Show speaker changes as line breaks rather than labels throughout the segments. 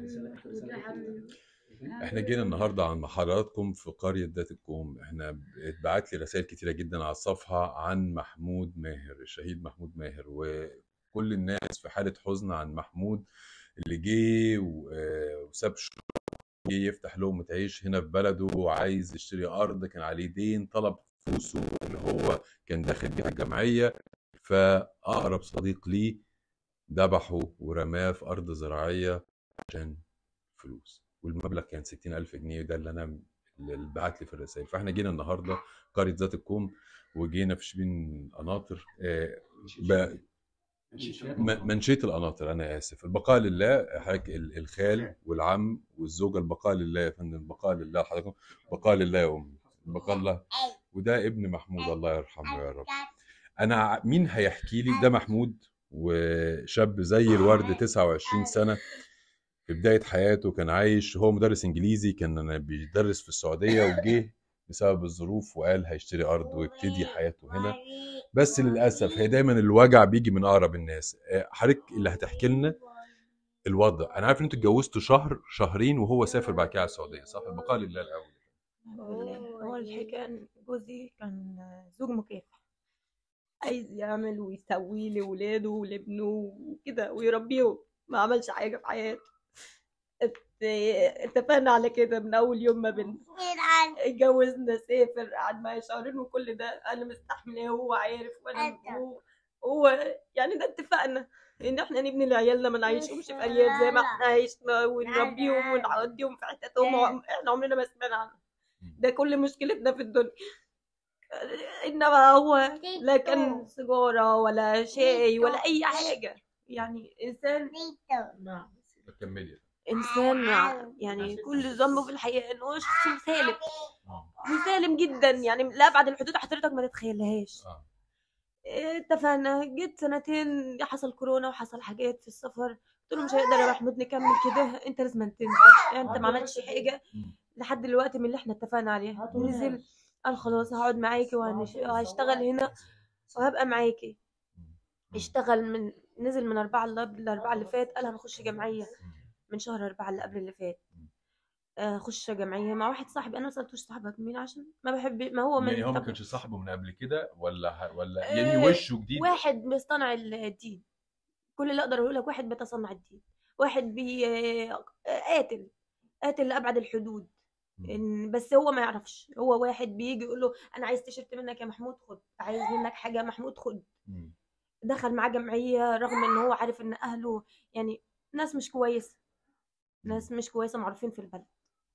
احنا جينا النهارده عند حضراتكم في قريه ذات الكوم احنا اتبعت لي رسائل كتيره جدا على الصفحه عن محمود ماهر الشهيد محمود ماهر وكل الناس في حاله حزن عن محمود اللي جه و- آه، وساب شغله جه يفتح لقمة عيش هنا في بلده وعايز يشتري ارض كان عليه دين طلب فلوسه اللي هو كان داخل بيها الجمعيه فاقرب صديق ليه ذبحه ورماه في ارض زراعيه عشان فلوس والمبلغ كان 60000 جنيه ده اللي انا اللي بعت لي في الرسائل فاحنا جينا النهارده قريه ذات الكوم وجينا في شبين قناطر آه، ب- م- منشيه القناطر انا اسف البقاء لله حضرتك ال- الخال والعم والزوجه البقاء لله يا فندم البقاء لله حضرتك بقاء لله يا امي البقاء لله وده ابن محمود الله يرحمه يا رب انا ع- مين هيحكي لي ده محمود وشاب زي الورد 29 سنه في بدايه حياته كان عايش هو مدرس انجليزي كان بيدرس في السعوديه وجه بسبب الظروف وقال هيشتري ارض ويبتدي حياته هنا بس للاسف هي دايما الوجع بيجي من اقرب الناس آه، حضرتك اللي هتحكي لنا الوضع انا عارف ان انتوا اتجوزتوا شهر شهرين وهو سافر بعد كده على السعوديه صح البقاء لله الاول
هو الحكاية إن جوزي كان زوج مكافح عايز يعمل ويسوي لولاده ولابنه وكده ويربيهم ما عملش حاجة في حياته ات- اتفقنا على كده من أول يوم ما بنت اتجوزنا سافر قعد معايا شهرين وكل ده أنا مستحملاه وهو عارف وأنا هو, هو يعني ده اتفقنا إن احنا نبني لعيالنا ما نعيشهمش في أرياف زي ما احنا عشنا ونربيهم ونعديهم في حتتهم احنا عمرنا ما سمعنا عنها ده كل مشكلتنا في الدنيا انما هو لا كان سيجاره ولا شاي ولا اي حاجه يعني انسان
كملي
انسان مع- يعني كل ذنبه في الحقيقه ان هو شخص مسالم مسالم جدا يعني لابعد الحدود حضرتك ما تتخيلهاش
اه
إيه، اتفقنا جيت سنتين حصل كورونا وحصل حاجات في السفر قلت له مش هنقدر يا محمود نكمل كده انت لازم تنزل يعني انت ما عملتش حاجه
مم.
لحد دلوقتي من اللي احنا اتفقنا عليه نزل قال خلاص هقعد معاكي وهنش- وهشتغل هنا وهبقى معاكي اشتغل من نزل من أربعة اللي قبل الأربعة اللي فات قال هنخش جمعية من شهر أربعة اللي قبل اللي فات آه، خش جمعية مع واحد صاحبي أنا ما سألتوش صاحبك مين عشان ما بحب ما هو من
يعني هو ما
طب-
كانش صاحبه من قبل كده ولا ه- ولا
آه،
يعني وشه جديد
واحد بيصطنع الدين كل اللي أقدر أقول لك واحد بيتصنع الدين واحد بي آه، قاتل قاتل لأبعد الحدود
مم.
إن بس هو ما يعرفش هو واحد بيجي يقول له انا عايز تيشرت منك يا محمود خد عايز منك حاجه يا محمود خد
مم.
دخل معاه جمعيه رغم ان هو عارف ان اهله يعني ناس مش كويسه ناس مش كويسه معروفين في البلد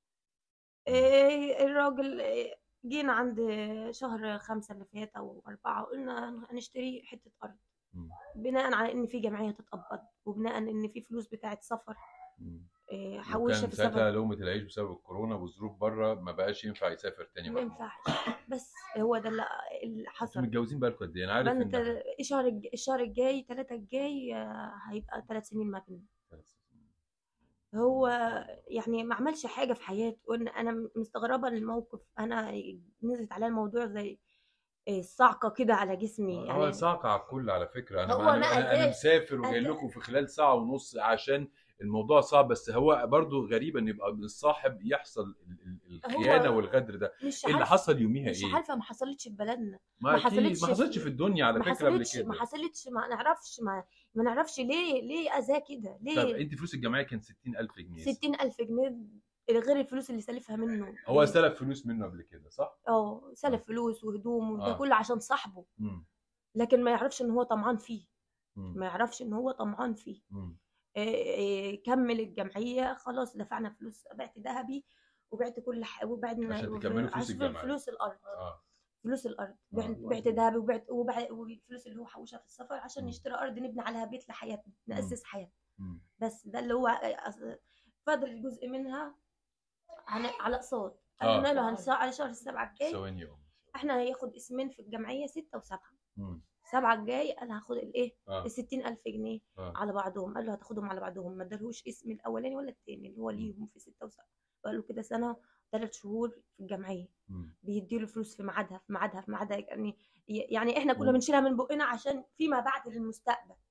إيه الراجل إيه، جينا عند شهر خمسة اللي فات او اربعة قلنا هنشتري حتة ارض
مم.
بناء على ان في جمعية تتقبض وبناء ان في فلوس بتاعت سفر
مم.
إيه، حوشها
وكان
في
ساعتها
السفر
لقمة العيش بسبب الكورونا والظروف بره ما بقاش ينفع يسافر تاني
ما
محمود.
ينفعش بس هو ده اللي اللي
انتوا
حصل
متجوزين بقالكم قد ايه؟ انا عارف
بنت
ان
الشهر الج- الشهر الجاي ثلاثة الجاي آه، هيبقى ثلاث سنين ما بيننا هو يعني ما عملش حاجة في حياته وإن أنا مستغربة الموقف أنا نزلت عليا الموضوع زي الصعقة كده على جسمي
هو
يعني
صعق على الكل على فكره انا
هو
انا,
ما
أنا, أنا
أذاش.
مسافر وجاي
أذى.
لكم في خلال ساعه ونص عشان الموضوع صعب بس هو برضو غريب ان يبقى من الصاحب يحصل ال- ال- الخيانه
هو
والغدر ده
مش
ايه اللي
عارفة
حصل يوميها
مش
ايه؟
عارفة ما حصلتش في بلدنا
ما,
ما
أكيد
حصلتش
ما حصلتش
في-
في الدنيا على
ما
فكره قبل
حصلتش ما
كده
حصلتش ما نعرفش ما, ما نعرفش ليه ليه أذاه كده
طب
ليه
انت فلوس الجمعيه كان 60000 جنيه
ستين ألف جنيه غير الفلوس اللي سالفها منه
هو سلف فلوس منه قبل كده صح؟
اه سلف فلوس وهدوم وده
آه.
كله عشان صاحبه
مم.
لكن ما يعرفش ان هو طمعان فيه
مم.
ما يعرفش ان هو طمعان فيه
مم.
إيه إيه كمل الجمعيه خلاص دفعنا فلوس بعت ذهبي وبعت كل ح... وبعدنا
عشان تكملوا فلوس
عشان
الجمعية.
فلوس الارض
اه
فلوس الارض
آه.
بعت بعت ذهبي وبعت وبعت والفلوس اللي هو حوشها في السفر عشان
مم.
نشتري ارض نبني عليها بيت لحياتنا ناسس حياتنا
مم.
بس ده اللي هو أص- فاضل جزء منها عن... على اقساط
آه.
قلنا له هنساعد على شهر السبعة الجاي
ثواني يوم
احنا هياخد اسمين في الجمعيه ستة وسبعة
مم.
سبعة الجاي انا هاخد الايه
اه
ال 60000 جنيه
اه
على بعضهم قال له هتاخدهم على بعضهم ما ادالهوش اسم الاولاني ولا التاني اللي هو ليهم في ستة وسبعة بقى له كده سنه ثلاث شهور في الجمعيه
مم.
بيديله فلوس في ميعادها في ميعادها في ميعادها يعني يعني احنا كنا
مم.
بنشيلها من بقنا عشان فيما بعد للمستقبل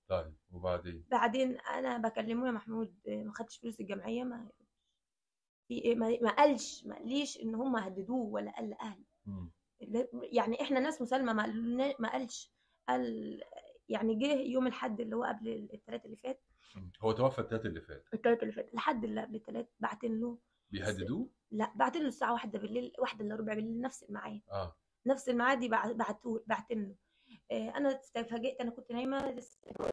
طيب وبعدين
بعدين انا بكلمه يا محمود آه، ما خدتش فلوس الجمعيه ما في إيه؟ ما ما قالش ما قاليش ان هم هددوه ولا قال لاهله
مم.
لا- يعني احنا ناس مسالمه ما قالنا- ما قالش قال يعني جه يوم الاحد اللي هو قبل الثلاث اللي فات
مم. هو توفى التلات اللي فات
الثلاث اللي فات الحد اللي قبل الثلاث بعتين له
بيهددوه
لا بعتين له الساعه واحدة بالليل واحدة الا ربع بالليل نفس الميعاد
اه
نفس الميعاد يبع- بعتوه بعتين له آه، انا اتفاجئت انا كنت نايمه لسه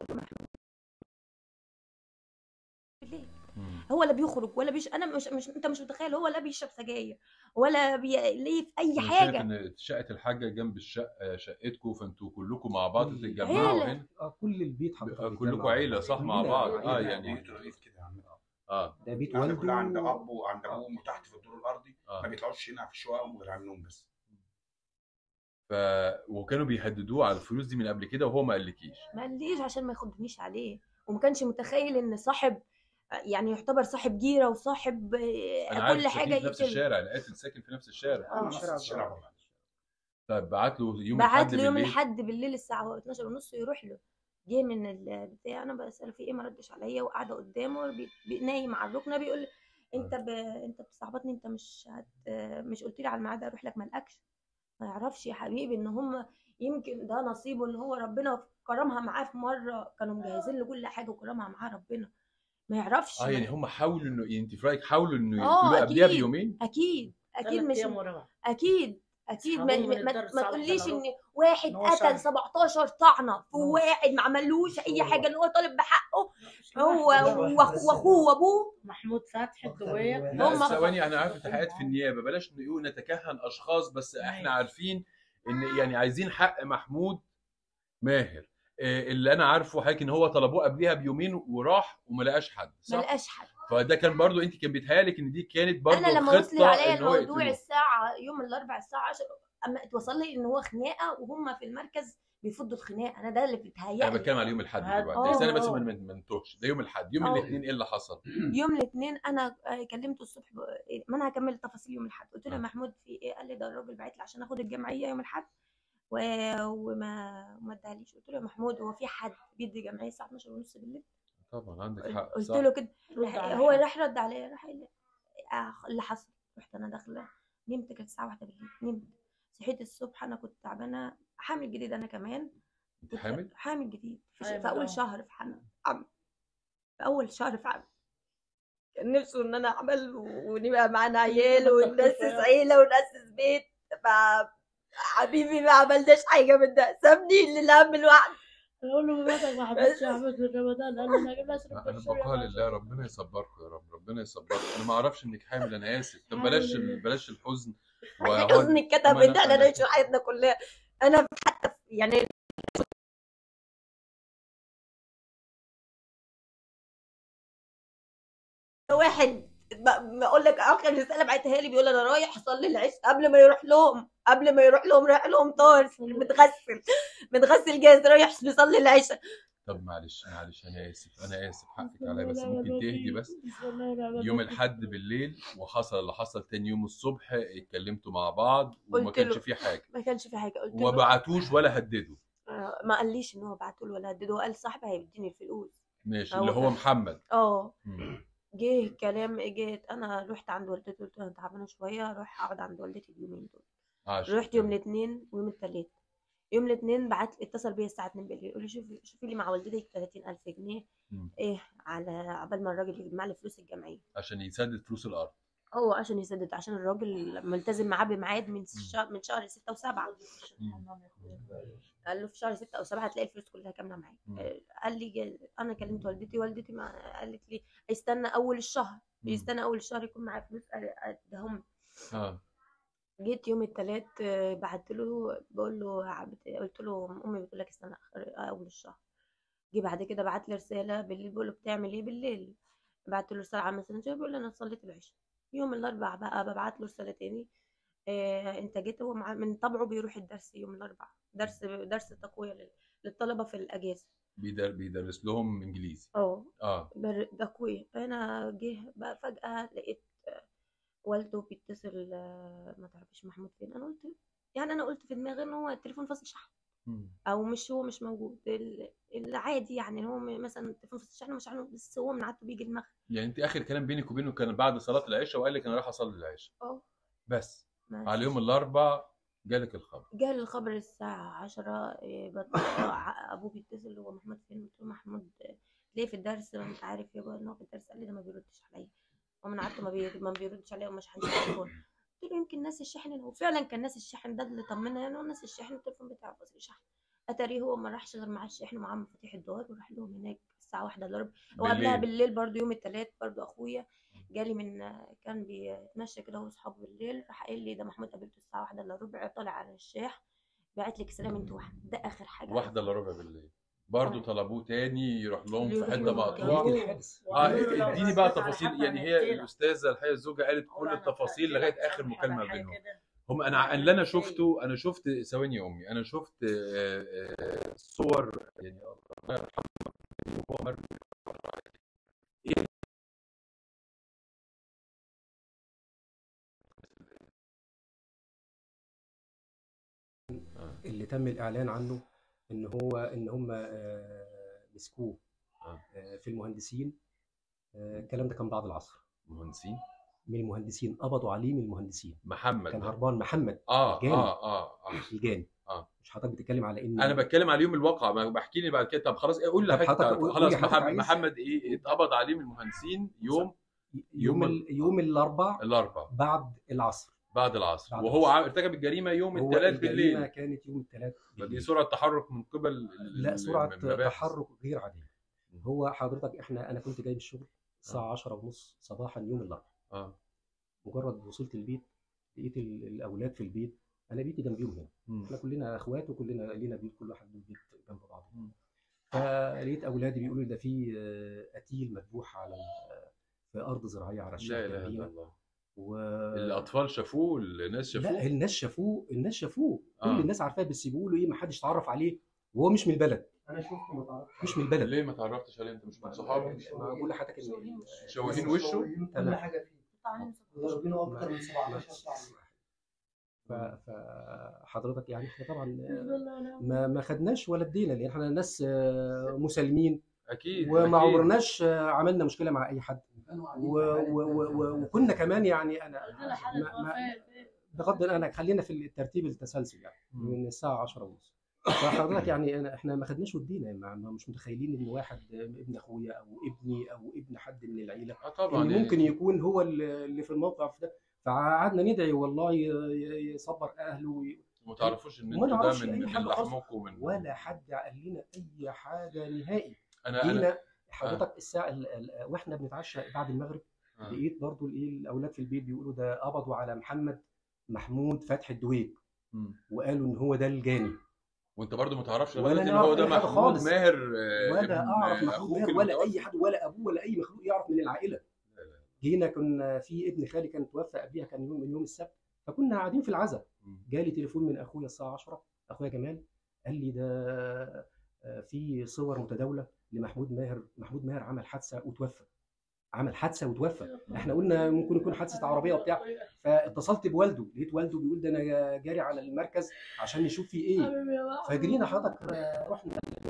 بالليل
مم.
هو لا بيخرج ولا بيش انا مش, مش انت مش متخيل هو لا بيشرب سجاير ولا بي... ليه في اي
انا شايف
حاجه
ان شقه الحاجه جنب الشقه شقتكم فانتوا كلكم مع بعض تتجمعوا
عيلة.
هنا
اه كل البيت حضرتك
بيبقى
بيتجمع
كلكم عيلة، صح، مع
كلنا
بعض.
عيلة.
آه، يعني-
بيت الرئيس كده يا عم
اه
ده بيت
القعده كلها عند
والده
ابه وعند ابوه وتحت في الدور الارضي ما
اه
بيطلعوش هنا في الشقق غير على النوم بس
ف وكانوا بيهددوه على الفلوس دي من قبل كده وهو ما قالكيش
ما قاليش عشان ما ياخدنيش عليه وما كانش متخيل ان صاحب يعني يعتبر صاحب جيره وصاحب آه،
انا عارف
كل حاجه
ساكن في نفس
يقتله
الشارع القاتل ساكن في نفس الشارع
آه.
نفس الشارع برضه
طيب بعت له يوم
بعت
الأحد
له يوم
بالليل
الاحد بالليل الساعه 12 ونص يروح له جه من البتاع انا بساله في ايه ما ردش عليا وقاعده قدامه بي... بي... نايم على الركنه بيقول لي انت ب... انت بتستعبطني انت مش هت... مش قلت لي على الميعاد اروح لك مالكش ما يعرفش يا حبيبي ان هم يمكن ده نصيبه ان هو ربنا كرمها معاه في مره كانوا مجهزين له كل حاجه وكرمها معاه ربنا ما يعرفش
اه يعني هم حاولوا انه انت في رايك حاولوا انه
آه،
يقتلوه قبلها
أكيد.
بيومين
اكيد اكيد
ثلاث
مش
ايام ورا بعض
اكيد اكيد ما,
أصحابهم من
ما,
الدار
ما
الساعة
تقوليش
واحدة
ان
إلا
واحد
إن هو
قتل
شاب.
17 طعنه في
مم.
واحد ما عملوش اي
مم.
حاجه ان هو طالب بحقه
مش
هو
لوحده.
وأخ- واخوه وابوه
محمود فتحي الدوية
لا
هم-
ثواني انا عارف التحقيقات في النيابه بلاش نقول نتكهن اشخاص بس احنا
ماشي.
عارفين ان يعني عايزين حق محمود ماهر آه، اللي انا عارفه حضرتك ان هو طلبوه قبلها بيومين وراح وما لقاش حد
ما
صح
لقاش حد
فده كان برضو انت كان بيتهيألك ان دي كانت برضو
انا لما وصل
خطة
عليا
إن هو
الموضوع
يقتلوه.
الساعه يوم الاربعاء الساعه 10 اما اتوصل لي ان هو خناقه وهم في المركز بيفضوا الخناقه انا ده اللي بيتهيأ
انا
لي
بتكلم على يوم الاحد
هاد-
دلوقتي
آه،
استنى بس
آه.
ما ما- ما نتوهش ده يوم الاحد يوم
آه.
الاثنين ايه اللي حصل
يوم الاثنين انا آه، كلمته الصبح ب... ما انا هكمل التفاصيل يوم الاحد قلت له يا
آه.
محمود في ايه قال لي ده الراجل بعت لي عشان اخد الجمعيه يوم الاحد و... وما وما اداليش قلت له يا محمود هو في حد بيدي جمعيه الساعه 12 ونص بالليل
طبعا عندك حق
قلت
صح
له كده
رد
راح-
على
هو
حد.
راح رد عليا راح قال لي آه، اللي حصل رحت انا داخله نمت كانت الساعه واحدة بالليل نمت صحيت الصبح انا كنت تعبانه حامل جديد انا كمان
انت حامل
حامل جديد في, ش...
حامل،
في اول
آه.
شهر في حمل عم في اول شهر في عمل كان نفسه ان انا اعمل و- ونبقى معانا عيال ونأسس عيله ونأسس بيت ف حبيبي ما عملناش حاجه من ده سابني للهم لوحدي
اقول له بيتك ما حبيتش احمد في رمضان قال لي انا اجيب لك
انا بقى لله ربنا يصبركم يا رب ربنا يصبركم انا ما اعرفش انك حامل انا اسف طب بلاش ال- بلاش الحزن وهو-
حزن الكتب
ما
ان احنا
أنا-
نعيش حياتنا كلها انا حتى في- يعني واحد ب- بقول لك اخر رساله بعتها لي بيقول انا رايح اصلي العشاء قبل ما يروح لهم قبل ما يروح لهم رايح لهم طار متغسل متغسل جاهز رايح بيصلي العشاء
طب معلش معلش انا اسف انا اسف حقك عليا بس ممكن تهدي بس يوم الاحد بالليل وحصل اللي حصل تاني يوم الصبح اتكلمتوا مع بعض وما
قلت
كانش
له-
في حاجه
ما كانش في حاجه قلت
وما
له
بعتوش ولا هددوا
آه، ما قاليش ان هو بعته له ولا هدده هو قال صاحبي هيديني الفلوس
ماشي
هو
اللي هو
كان-
محمد
اه
مم.
جه كلام جيت انا رحت عند والدتي قلت لها انا تعبانه شويه اروح اقعد عند والدتي اليومين دول
عشان
رحت يوم
كده.
الاثنين ويوم الثلاث يوم الاثنين بعت اتصل بيا الساعه 2 بالليل يقول لي شوفي شوفي لي مع والدتك 30000 جنيه
مم.
ايه على عبال ما الراجل يجمع لي فلوس الجمعيه
عشان يسدد فلوس الارض
هو عشان يسدد عشان الراجل ملتزم معاه بميعاد من شهر من شهر 6 و7 قال له في شهر 6 او 7 هتلاقي الفلوس كلها كامله معاك
مم.
آه، قال لي جا- انا كلمت والدتي والدتي ما قالت لي هيستنى اول الشهر
مم.
يستنى اول الشهر يكون معاه فلوس ادهم
اه
جيت يوم الثلاث بعت له بقول له عبد- قلت له امي بتقول لك استنى آخر- اول الشهر جه بعد كده بعت لي رساله بالليل بقول له بتعمل ايه بالليل بعت له رساله على الماسنجر بيقول لي انا صليت العشاء يوم الاربعاء بقى ببعت له رساله تاني آه انت جيت هو مع من طبعه بيروح الدرس يوم الاربعاء درس درس تقويه لل- للطلبه في الاجازه
بيدر بيدرس لهم انجليزي
اه
اه
بر- تقويه فانا جه بقى فجاه لقيت آه، والده بيتصل آه، ما تعرفيش محمود فين انا قلت يعني انا قلت في دماغي ان هو التليفون فاصل شحن
مم.
او مش هو مش موجود ال- العادي يعني هو م- مثلا التليفون في الشحن مش عنه بس هو من عادته بيجي المغرب
يعني انت اخر كلام بينك وبينه كان بعد صلاه العشاء وقال لك انا رايح اصلي العشاء
اه
بس
بس.
على يوم الاربع جالك الخبر
جالي الخبر الساعة عشرة إيه، بت- آه، ع- أبوه بيتصل هو محمود فين؟ قلت له محمود آه، ليه في الدرس ما أنت عارف يابا إن هو في الدرس قال لي ده ما بيردش عليا ومن قعدت ما, بي... ما بيردش عليا ومش حد التليفون قلت له يمكن ناس الشحن هو فعلا كان ناس الشحن ده اللي طمنا يعني هو ناس الشحن التليفون بتاعه فصل شحن أتاري هو ما راحش غير مع الشحن ومعاه مفاتيح الدار وراح لهم هناك الساعة واحدة إلا ربع وقبلها
بالليل.
بالليل برضو يوم التلات برضو أخويا جالي من كان بيتمشى كده هو واصحابه بالليل راح قايل لي ده محمود قابلته الساعة واحدة إلا ربع طالع على الشاح بعت لك سلام انت واحد ده اخر حاجه
واحده الا ربع بالليل برضه
آه.
طلبوه تاني يروح لهم في
يروح
حته
لهم
مقطوعه
جنبه.
الحادث
اه
وقالوا له لو
اديني بقى
بصيت على
تفاصيل
حد
يعني هي
هنقتلك.
الاستاذه الحقيقه الزوجه قالت
هو
كل
أنا
التفاصيل
هقتلك
لغايه اخر
أو
مكالمه
حاجة
بينهم
كده.
هم انا اللي انا شفته انا شفت ثواني يا امي انا شفت آه، آه، صور يعني الله يرحمه وهو مرمي
اللي تم الاعلان عنه ان هو ان هم آه، مسكوه
آه.
آه، في المهندسين آه، الكلام ده كان بعد العصر
مهندسين
من المهندسين قبضوا عليه من المهندسين
محمد
كان هربان محمد
اه
جاني.
اه اه اه
الجاني
آه.
مش حضرتك بتتكلم على ان
انا بتكلم على يوم الواقع ما بحكي لي بعد كده طب خلاص إيه، قول لي
طب
حضرتك
حضرتك قول-
خلاص
قول لي حضرتك
محمد,
عايز-
محمد ايه اتقبض عليه من المهندسين يوم
يوم
يوم
ال- يوم الاربع
الاربعاء
بعد العصر
بعد العصر
بعد
وهو
العصر.
عا- ارتكب الجريمه يوم
هو
الثلاث
الجريمه
بالليل
كانت يوم الثلاث
فدي سرعه تحرك من قبل ال-
لا
ال-
سرعه
المباحث.
تحرك غير عاديه هو حضرتك احنا انا كنت جاي من الشغل الساعه 10 ونص صباحا يوم الاربعاء
اه
مجرد وصلت البيت لقيت ال- الاولاد في البيت انا بيتي جنبيهم هنا
مم.
احنا كلنا اخوات وكلنا لينا بيوت كل واحد له بيت جنب بعض
مم.
فلقيت اولادي بيقولوا لي ده في آه، قتيل مذبوح على ال- في ارض زراعيه على الشارع
لا اله الا
جنبينا
الله
و
الاطفال شافوه الناس
لا
شافوه
الناس شافوه الناس شافوه كل
آه.
الناس عارفاه بس بيقولوا ايه ما حدش اتعرف عليه وهو مش من البلد انا شفته ما تعرفش مش من البلد
ليه ما تعرفتش عليه انت مش من صحابك
ما بقول لحضرتك ان
شوهين وشه
كل
تمام.
حاجه فيه
طبعاً.
ضاربينه اكتر من 17 ساعه
ف- فحضرتك يعني احنا طبعا
بسم الله لا.
ما ما خدناش ولا ادينا لان احنا ناس آه، مسالمين
اكيد
وما
أكيد.
عمرناش آه، عملنا مشكله مع اي حد و و و و وكنا كمان يعني انا
قلت لها حالة
ما- ما-
وفاة.
بغض انا خلينا في الترتيب التسلسل يعني
مم.
من الساعه 10 ونص فحضرتك يعني أنا احنا ما خدناش ودينا ما ما- مش متخيلين ان واحد ابن اخويا او ابني او ابن حد من العيله
اه طبعا
ان
يعني
ممكن يكون هو اللي اللي في الموقف ده فقعدنا ندعي والله ي- ي- يصبر اهله وي-
ما تعرفوش ان
وما
انتوا ده
نعرفش
من
أي
من
حاجة خالص.
لحمكم من
ولا حد قال لنا اي حاجه نهائي
انا انا
جينا حضرتك الساعه ال- ال- واحنا بنتعشى بعد المغرب
آه.
لقيت برضو الايه الاولاد في البيت بيقولوا ده قبضوا على محمد محمود فتحي الدويق
مم.
وقالوا ان هو ده الجاني
وانت برضو ما تعرفش
ولا
لغايه ان
نعرف
هو ده
أي حاجة
محمود
خالص.
ماهر آه، ابن
ولا اعرف محمود
اخوك
ماهر ولا
المتوفى.
اي حد ولا ابوه ولا اي مخلوق يعرف من العائله
لا لا.
جينا كنا في ابن خالي كان توفى قبلها كان يوم من يوم السبت فكنا قاعدين في العزاء
مم.
جالي تليفون من اخويا الساعه 10 اخويا جمال قال لي ده آه، في صور متداوله لمحمود ماهر محمود ماهر عمل حادثه وتوفى عمل حادثه وتوفى احنا قلنا ممكن يكون حادثه عربيه وبتاع فاتصلت بوالده لقيت والده بيقول ده انا جاري على المركز عشان نشوف في ايه
حبيبي يا محمود.
فجرينا حضرتك آه، رحنا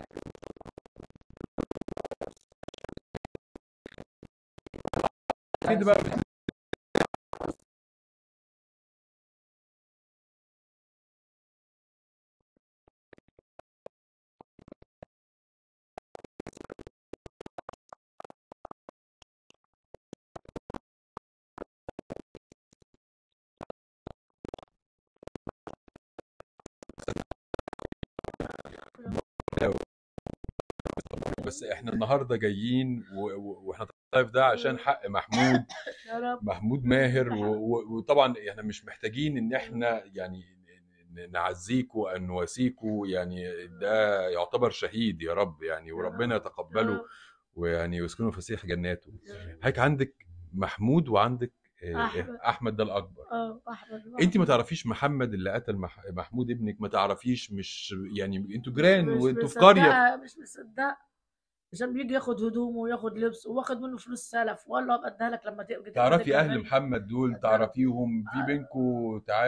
اكيد بقى بس احنا النهارده جايين و- و- واحنا اللايف ده عشان حق محمود
يا رب
محمود ماهر و- و- وطبعا احنا مش محتاجين ان احنا يعني ن- نعزيكوا او نواسيكوا يعني ده يعتبر شهيد يا رب يعني وربنا يتقبله ويعني يسكنه فسيح جناته هيك عندك محمود وعندك آه،
أحمد.
احمد ده الاكبر
اه احمد
انت ما تعرفيش محمد اللي قتل مح... محمود ابنك ما تعرفيش مش يعني انتوا جيران
مش
وانتوا في قريه
مصدقة- مش مصدق عشان بيجي ياخد هدومه وياخد لبسه واخد منه فلوس سلف وقال له ابقى اديها لك لما تبقى
تعرفي اهل محمد دول تعرفيهم في بينكم تعامل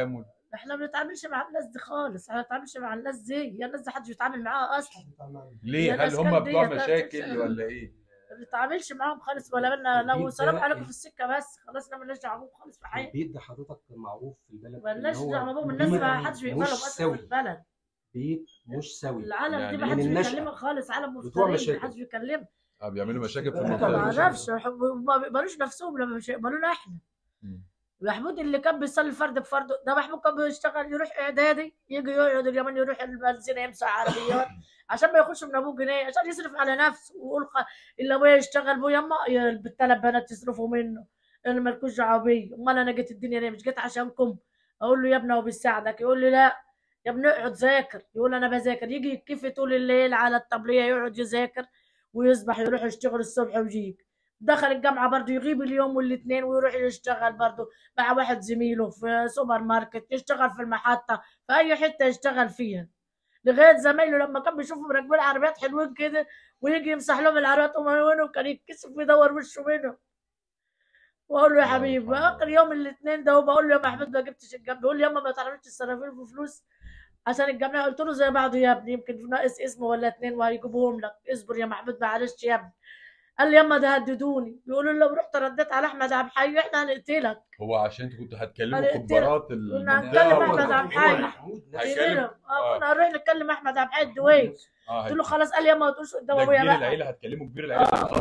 احنا ما بنتعاملش مع الناس دي خالص احنا ما بنتعاملش مع الناس دي هي الناس دي محدش بيتعامل معاها اصلا
ليه
يا
هل
ناس
هم
كان
بتوع
ديت
مشاكل ولا ايه
ما بنتعاملش معاهم خالص ولا بالنا لو
البيت
سلام
ده-
عليكم في السكه بس خلاص احنا مالناش دعوه بيهم خالص في حياتنا
البيت ده حضرتك معروف في البلد
مالناش
إن هو
دعوه بيهم الناس
بيت
ما حدش بيقبلهم
مش
اصلا
سوي
في البلد
بيت مش سوي
العالم
يعني
دي ما
من
حدش
النشأة.
بيكلمك خالص عالم
بتوع
مفترين
مشاكل.
ما حدش بيكلمك
اه بيعملوا مشاكل في
ما
ما
المنطقه
مشاكل.
اعرفش ما بيقبلوش نفسهم لما مش يقبلونا احنا
مم.
محمود اللي كان بيصلي فرد بفرده ده محمود كان بيشتغل يروح اعدادي يجي يقعد اليمن يروح البنزينه يمسح عربيات عشان ما ياخدش من ابوه جنيه عشان يصرف على نفسه ويقول خ... الا ابويا يشتغل بو يما بالثلاث بنات تصرفوا منه انا مالكوش دعوه بيا امال انا جيت الدنيا ليه مش جيت عشانكم اقول له يا ابني هو بيساعدك يقول لي لا يا ابني اقعد ذاكر يقول انا بذاكر يجي يكفي طول الليل على الطبليه يقعد يذاكر ويصبح يروح يشتغل الصبح ويجيك دخل الجامعه برضه يغيب اليوم والاثنين ويروح يشتغل برضه مع واحد زميله في سوبر ماركت يشتغل في المحطه في اي حته يشتغل فيها لغايه زمايله لما كان بيشوفهم راكبين عربيات حلوين كده ويجي يمسح لهم العربيات وملونه كان يتكسف ويدور وشه منهم واقول له يا
الله
حبيبي
يرحمه.
اخر يوم الاثنين ده وبقول له يا محمود ما جبتش الجنب بيقول لي ياما ما تعرفش الصرافير بفلوس عشان الجميع قلت له زي بعضه يا ابني يمكن ناقص اسم ولا اتنين وهيجيبوهم لك اصبر يا محمود معلش يا ابني قال لي ياما ده هددوني بيقولوا لي لو رحت رديت على احمد عبد الحي احنا هنقتلك
هو عشان انتوا كنتوا هتكلموا
أنا قلت
كبارات
كنا
المنطقه
هنتكلم
هو-
أحمد
ولا-
عبد
هو
الحي.
محمود نفسه
هيكلم-
هيكلم
آه.
اه كنا هنروح نتكلم احمد عبد الحي الدويش
اه
قلت له خلاص قال لي ياما ما تقولش قدام
ده
ابويا
كبير
بقى
العيله هتكلموا كبير العيله خلاص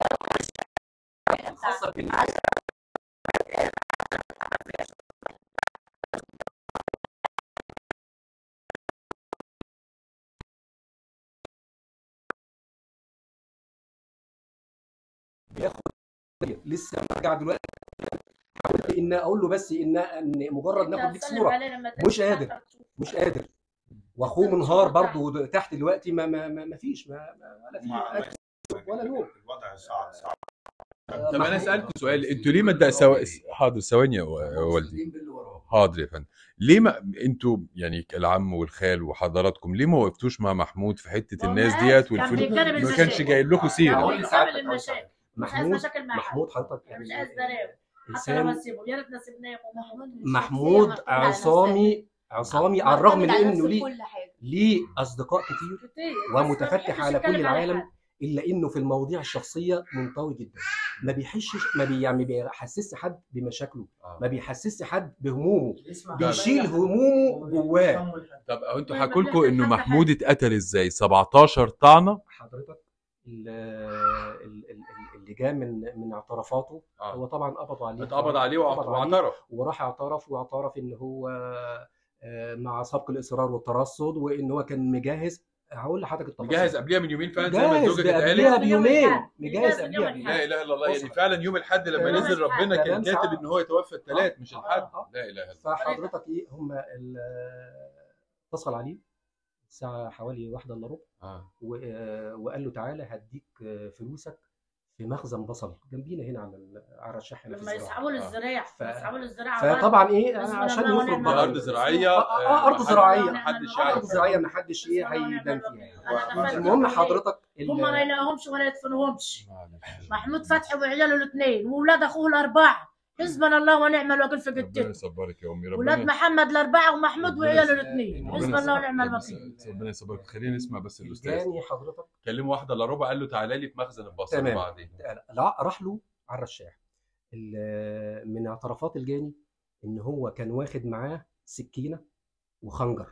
خاصه بال- بياخد لسه مرجع دلوقتي حاولت ان اقول له بس ان ان مجرد ناخد ليك صوره مش قادر. مش قادر واخوه منهار برضه تحت دلوقتي ما ما ما ما فيش ما ما- ولا في
ما-
أكل ولا نوم
الوضع صعب صعب
طب انا اسالكم سؤال انتوا ليه ما تد- سو... حاضر ثواني يا و- والدي حاضر يا فندم ليه ما انتوا يعني العم والخال وحضراتكم ليه ما وقفتوش مع محمود في حته الناس ديت والفلوس ما كانش جاي لكم سيره
هقول
كان
لسعادتك
بيعمل المشاكل مش عايز
محمود
مشاكل مع حد
محمود حضرتك
مش
يعني
عايز بلاوي حتى لو
انسان
هسيبه يا ريتنا سيبناه
محمود عصامي عصامي على الرغم من انه ليه ليه اصدقاء كتير
كتير
ومتفتح على كل العالم الا انه في المواضيع الشخصيه منطوي جدا ما بيحسش ما بي يعني ما بيحسسش حد بمشاكله ما بيحسسش حد بهمومه بيشيل همومه جواه
طب أهو انتوا
ما
حكوا لكم
بيحصل
انه
حد
محمود اتقتل ازاي 17 طعنه
حضرتك ال- ال- ال- اللي جاء من من اعترافاته
آه.
هو طبعا قبضوا عليه
اتقبض عليه وأعت-
قبض عليه.
واعترف
وراح اعترف واعترف ان هو آه، مع سبق الاصرار والترصد وان هو كان مجهز هقول لحضرتك التفاصيل
مجهز قبلها من يومين فعلا زي ما
مجهز
الزوجه
ده
كانت
قبلها
قالت
بيومين
مجهز
مجهز
من
قبلها
يوم
بيومين
لا اله الا الله يعني
وصل.
فعلا يوم الاحد لما
كلام
نزل
سعد.
ربنا كان
كلام
كاتب
سعد.
ان هو يتوفى الثلاث مش الحد
آه.
لا اله الا الله
فحضرتك ايه هم ال- اتصل عليه الساعه حوالي واحدة الا ربع
آه.
و- آه، وقال له تعالى هديك آه، فلوسك في مخزن بصل جنبينا هنا على ال- على الشاحن هنا في
لما
الزراعة.
يسحبوا له
آه.
الزراع
ف-
يسحبوا له الزراع
فطبعا ايه
بسم الله
عشان
ونعم
يخرج
الله.
دي
بره
ارض زراعيه
آه، آه، أرض زراعية.
محدش
آه،
ارض
يعرف
زراعيه ما حدش ايه
بسم الله ونعم
هيبان
الله.
فيها
أنا دخلت
المهم
عليه.
حضرتك ال-
هم ما يلاقوهمش ولا يدفنوهمش محمود فتحي وعياله الاثنين واولاد اخوه الاربعه حسبنا الله ونعم الوكيل في
ربنا
جدته
يصبرك يا امي
ولاد
ربنا
محمد الاربعه ومحمود
ربنا
وعياله
يس-
الاثنين
ربنا
حسبنا الله ونعم
يصبرك.
الوكيل
ربنا يصبرك خلينا نسمع بس الاستاذ
الجاني حضرتك
كلمه واحده الا ربع قال له تعالى لي في مخزن البصل
تمام.
وبعدين
لا راح له على الرشاح ال- من اعترافات الجاني ان هو كان واخد معاه سكينه وخنجر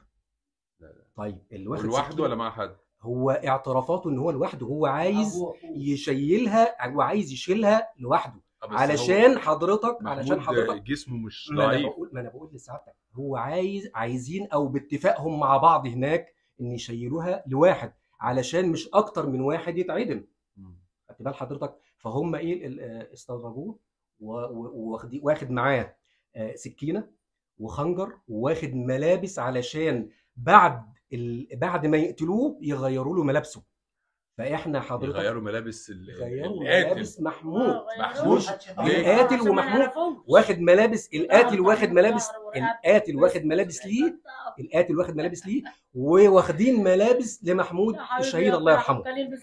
طيب اللي واخد
لوحده
سكينة
ولا مع حد؟
هو اعترافاته ان هو لوحده هو عايز يشيلها وعايز يشيلها لوحده
آه، بس
علشان
هو
حضرتك علشان
محمود
حضرتك
جسمه مش
ما انا
ضعيف
بقول ما انا بقول لسعادتك هو عايز عايزين او باتفاقهم مع بعض هناك ان يشيلوها لواحد علشان مش اكتر من واحد يتعدم
مم.
خدت بال حضرتك فهم ايه ال- آه، استدرجوه و- و- واخد واخد معاه آه، سكينه وخنجر وواخد ملابس علشان بعد ال... بعد ما يقتلوه يغيروا له ملابسه فاحنا حضرتك
يغيروا ملابس ال-
غيروا
القاتل
ملابس محمود
محمود ليه؟
القاتل ومحمود واخد ملابس القاتل واخد ملابس القاتل واخد ملابس ليه القاتل واخد ملابس ليه وواخدين ملابس لمحمود الشهيد الله يرحمه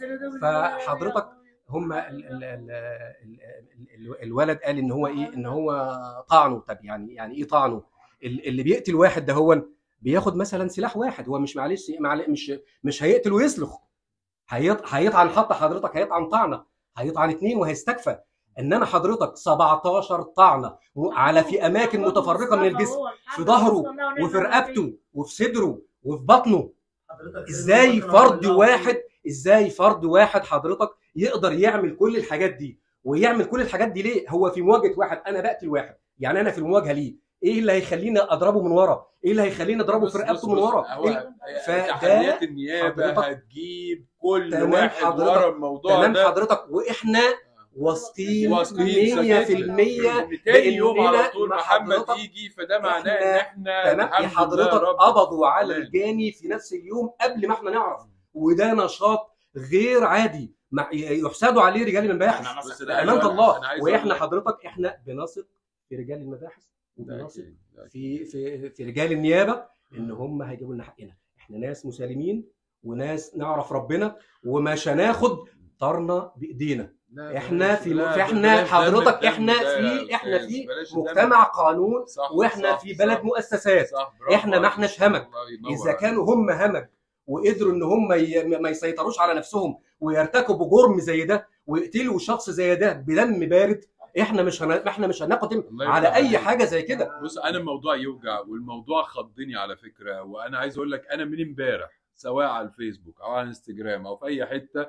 فحضرتك هم ال ال ال ال ال الولد قال ان هو ايه ان هو طعنه طب يعني يعني ايه طعنه ال- اللي بيقتل واحد ده هو بياخد مثلا سلاح واحد هو مش معلش معل- مش مش هيقتل ويسلخ هيط- هيطعن حتى حضرتك هيطعن طعنه هيطعن اتنين وهيستكفى انما حضرتك 17 طعنه على في اماكن متفرقه من الجسم في ظهره وفي رقبته وفي صدره وفي بطنه ازاي فرد واحد ازاي فرد واحد حضرتك يقدر يعمل كل الحاجات دي ويعمل كل الحاجات دي ليه هو في مواجهه واحد انا بقتل واحد يعني انا في المواجهه ليه ايه اللي هيخليني اضربه من ورا ايه اللي هيخليني اضربه في
بص-
رقبته
بص-
من
بص،
ورا
هو
إيه؟ فده
تحريات النيابه
حضرتك-
هتجيب كل
تمام
واحد
حضرتك-
ورا الموضوع
تمام
ده
حضرتك واحنا واثقين
واثقين
100%
تاني يوم على
بإننا
طول
مع
محمد
حضرتك
يجي فده معناه
إحنا-
ان احنا
تمام
الحمد
يا
لله
حضرتك
رب
قبضوا على
العالمين.
الجاني في نفس اليوم قبل ما احنا نعرف وده نشاط غير عادي مع يحسدوا عليه رجال المباحث
احنا
بس
نثق
ده
امانه
أيوة،
الله
أنا عايز أقول
واحنا
لك-
حضرتك احنا بنثق في رجال المباحث
ده
وبنثق
أكيد، ده أكيد.
في في في رجال النيابه ان هم هيجيبوا لنا حقنا احنا ناس مسالمين وناس نعرف ربنا ومش هناخد طرنا بايدينا
لا،
احنا
بلاش-
في
لا،
فاحنا
بلاش دم
حضرتك
الدم
احنا
ده يا
في احنا
أستاذ،
في
بلاش دم.
مجتمع قانون
صح
واحنا
صح
في
صح.
بلد مؤسسات
صح برافو
احنا ما
عليك.
احناش همج
الله ينور
اذا
عليك.
كانوا هم همج وقدروا ان هم ي- ما يسيطروش على نفسهم ويرتكبوا جرم زي ده ويقتلوا شخص زي ده بدم بارد احنا مش هن... احنا مش هنقدم
الله
على
يفتح
اي
عليك.
حاجه زي كده
بص انا الموضوع يوجع والموضوع خضني على فكره وانا عايز اقول لك انا من امبارح سواء على الفيسبوك او على انستجرام او في اي حته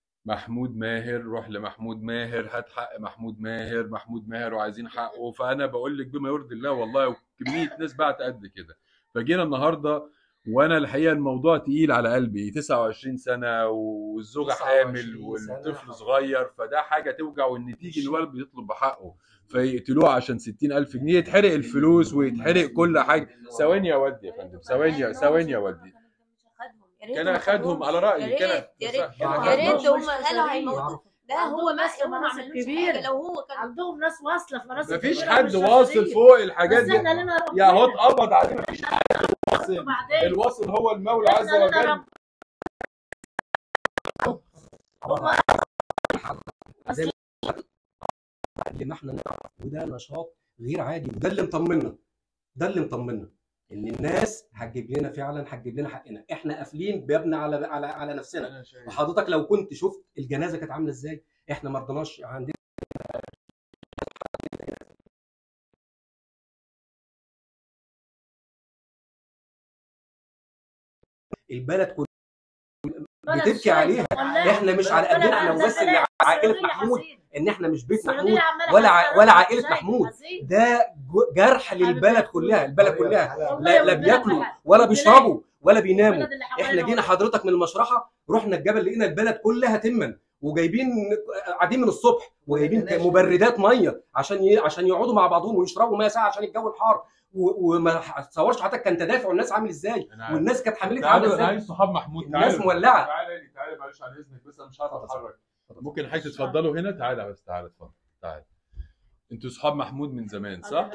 محمود ماهر روح لمحمود ماهر هات حق محمود ماهر محمود ماهر وعايزين حقه فانا بقول لك بما يرضي الله والله وكميه ناس بعت قد كده فجينا النهارده وانا الحقيقه الموضوع تقيل على قلبي 29 سنه والزوجه
29
حامل
سنة.
والطفل صغير فده حاجه توجع وان تيجي الولد بيطلب بحقه فيقتلوه عشان 60000 جنيه يتحرق الفلوس ويتحرق كل حاجه ثواني يا ودي يا فندم ثواني ثواني يا ودي كان اخدهم على رايي
يا
كان
ريت يا ريت
كان
يا ريت
أخدهم.
هم قالوا هيموتوا ده هو
ناس
بس
في
هو ما
مناصب
عملوش
كبيرة.
حاجه لو هو كان
عندهم ناس واصله في مناصب
مفيش
كبيرة
حد
مش
واصل
شغالين.
فوق الحاجات
بس
دي
احنا لنا ربنا
يا هو اتقبض عليه مفيش حد واصل
وبعدين
الواصل هو المولى عز
احنا لنا
وجل
رب
اللي ما احنا نعرف وده نشاط غير عادي وده اللي مطمنا ده اللي مطمنا ان الناس هتجيب لنا فعلا هتجيب لنا حقنا احنا قافلين بابنا على على على نفسنا
أنا شايف.
وحضرتك لو كنت شفت الجنازه كانت عامله ازاي احنا ما رضناش عندنا البلد كلها بتبكي عليها احنا مش على قدنا احنا وبس اللي عائله محمود ان احنا مش بيت محمود ولا ع- ولا عائله محمود ده جو- جرح للبلد كلها البلد كلها لا, لا بياكلوا ولا بيشربوا ولا بيناموا احنا جينا حضرتك من المشرحه رحنا الجبل لقينا البلد كلها تما وجايبين قاعدين من الصبح وجايبين مبردات ميه عشان ي... عشان يقعدوا مع بعضهم ويشربوا ميه ساعه عشان الجو الحار و... وما تصورش حضرتك كان تدافع الناس عامل ازاي
أنا عارف.
والناس كانت حملتها
تعالوا
عامله
انا
ازاي
عايز صحاب محمود
الناس
تعالوا
مولعه
تعالى لي تعالى معلش عن اذنك بس انا مش عارف اتحرك ممكن حضرتك تتفضلوا هنا تعالى بس تعالى اتفضل تعالى انتوا صحاب محمود من زمان صح؟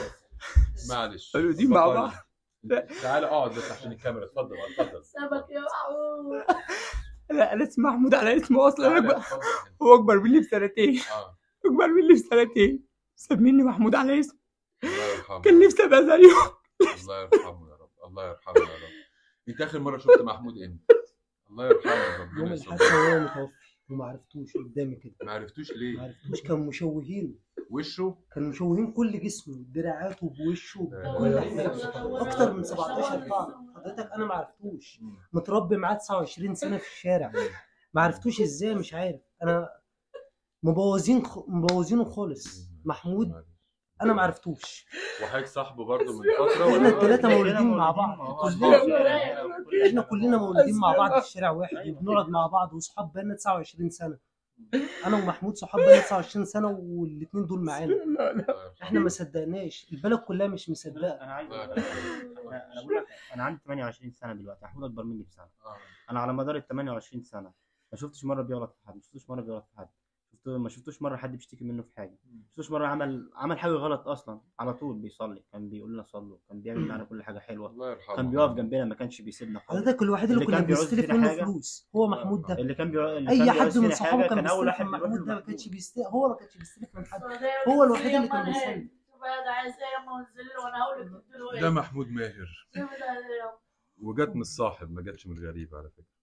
معلش
قالوا مع
اتفضل.
بعض.
تعالى اقعد بس عشان الكاميرا اتفضل اتفضل
سبك يا محمود
لا انا اسمي محمود على اسمه اصلا
تعالى
أكبر.
اتفضل هنا.
هو اكبر مني بسنتين
اه
اكبر مني بسنتين سميني محمود على اسمه
الله يرحمه
كان نفسي ابقى زيه
الله يرحمه يا رب الله يرحمه يا رب انت اخر مره شفت محمود امتى؟ الله يرحمه يا رب
يوم
ربنا
الحادثه
يصبره
وهو متوفي وما عرفتوش قدامي كده
ما عرفتوش
ما
ليه؟
عرفتوش كان مشوهين
وشه
كان مشوهين كل جسمه دراعاته بوشه
لا
بكل
لا
حاجه اكتر من 17 طعن حضرتك انا ما عرفتوش متربي معاه 29 سنه في الشارع ما عرفتوش ازاي مش عارف انا مبوظين خ... مبوظينه خالص محمود انا ما عرفتوش
وحضرتك صاحبه برضه من فتره
احنا
ولا
الثلاثه مولودين مع بعض كلنا احنا كلنا مولودين مع بعض في شارع واحد وبنقعد مع بعض وصحاب بقالنا 29 سنه انا ومحمود صحاب بقالنا 29 سنه والاثنين دول معانا احنا ما صدقناش البلد كلها مش مصدقه
انا عايز
الله
اقول لك انا أنا بقول لك انا عندي 28 سنه دلوقتي محمود اكبر مني بسنه
آه.
انا على مدار ال 28 سنه ما شفتش مره بيغلط في حد ما شفتوش مره بيغلط في حد شفت ما شفتوش مره حد بيشتكي منه في حاجه ما شفتوش مره عمل عمل حاجه غلط اصلا على طول بيصلي كان بيقول لنا صلوا كان بيعمل معانا كل حاجه حلوه
الله يرحمه
كان بيقف جنبنا ما كانش بيسيبنا خالص
حضرتك الوحيد اللي
اللي
كنا
كان بيعوز
بنستلف
فينا
منه
حاجة.
فلوس هو محمود ده
اللي كان بيقول اللي
اي
كان
حد
بيعوز
من
فينا
صحابه
حاجة
كان
كان اول
بيستلف
واحد
من
بيروح
محمود ده ما
لمحمود.
كانش بيستلف هو ما كانش بيستلف من حد هو الوحيد اللي كان بيستلف
بقى ده عايز ايه يا اما انزل له وانا هقول لك تديله ايه
ده محمود ماهر
سيبه ده يا-
وجت من الصاحب ما جاتش من الغريب على فكرة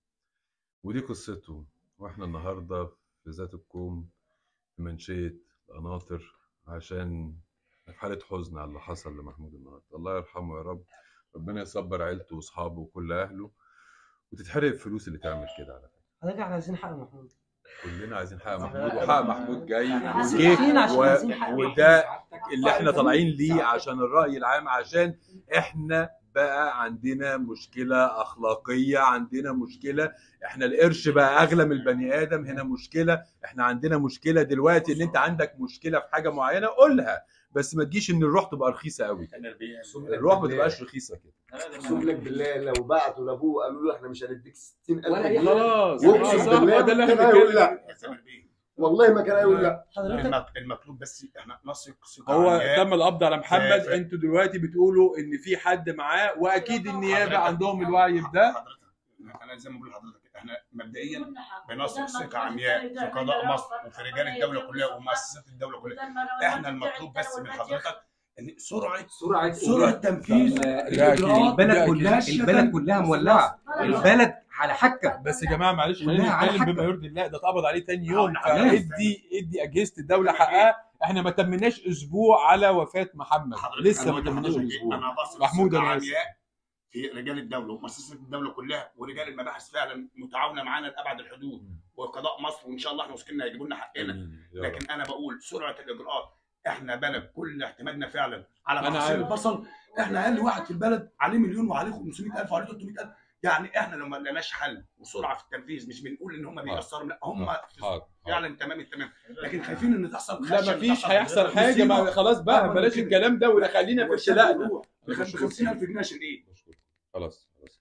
ودي قصته واحنا النهارده في ذات الكوم في منشية قناطر عشان في حالة حزن على اللي حصل لمحمود النهارده الله يرحمه يا رب ربنا يصبر عيلته واصحابه وكل اهله وتتحرق الفلوس اللي تعمل كده على فكرة
حضرتك احنا عايزين حق محمود
كلنا عايزين حق محمود وحق محمود جاي
عايزين
وجه
عشان
و...
عايزين حق
وده اللي احنا طالعين ليه عشان الرأي العام عشان احنا بقى عندنا مشكلة أخلاقية عندنا مشكلة احنا القرش بقى أغلى من البني آدم هنا مشكلة احنا عندنا مشكلة دلوقتي ان انت عندك مشكلة في حاجة معينة قولها بس ما تجيش ان الروح تبقى رخيصة قوي الروح ما تبقاش رخيصة كده
اقسم لك بالله لو بعتوا لابوه قالوا له احنا مش هنديك 60000
ولا أي
جنيه
خلاص
واقسم
صح،
بالله
ده اللي
ما
احنا
كان هيقول
بنتكلم
لا
يا سامر بيه
والله ما كان هيقول لا
حضرتك
المك- المطلوب بس احنا نثق ثقه
هو
عمياء.
تم القبض على محمد
ف-
انتوا دلوقتي بتقولوا ان في حد معاه واكيد النيابه
حضرتك-
عندهم الوعي بده
حضرتك انا زي ما بقول لحضرتك احنا مبدئيا بنثق ثقه عمياء في قضاء مصر وفي رجال الدوله كلها ومؤسسات الدوله كلها احنا المطلوب بس من حضرتك ان سرعه
سرعه
سرعه تنفيذ
ده
الاجراءات
البلد
أكيد.
كلها البلد كلها مولعه البلد على حكه
بس يا جماعه معلش
كلها
خلينا
على
نتكلم
حق.
بما يرضي الله ده اتقبض عليه تاني يوم
على حق.
فادي ادي اجهزه الدوله حقها احنا ما تمناش اسبوع على وفاه محمد
حضرتك
لسه
أنا
ما
بقول
تمناش
لحضرتك
اسبوع
انا بثق
محمود
ثقة
أنا آسف.
عمياء في رجال الدوله ومؤسسات الدوله كلها ورجال المباحث فعلا متعاونه معانا لابعد الحدود وقضاء مصر وان شاء الله احنا واثقين هيجيبوا لنا حقنا
يا رب.
لكن انا بقول سرعه الاجراءات احنا بلد كل اعتمادنا فعلا على
أنا
محاصيل
عارف.
البصل احنا اقل واحد في البلد عليه مليون وعليه 500000 وعليه 300000 يعني احنا لو ما لناش حل وسرعه في التنفيذ مش بنقول ان هم بيأثروا لا هم
حاضر، حاضر.
فعلا تمام التمام لكن خايفين ان تحصل
لا
خشب،
مفيش
تحصل
هيحصل حاجه ما
مصيبة.
خلاص بقى
أكبر
بلاش
من كده.
الكلام ده ولا خلينا في
والشاب
ابتلاءنا
يروح ب 50000 جنيه عشان ايه؟
خلاص خلاص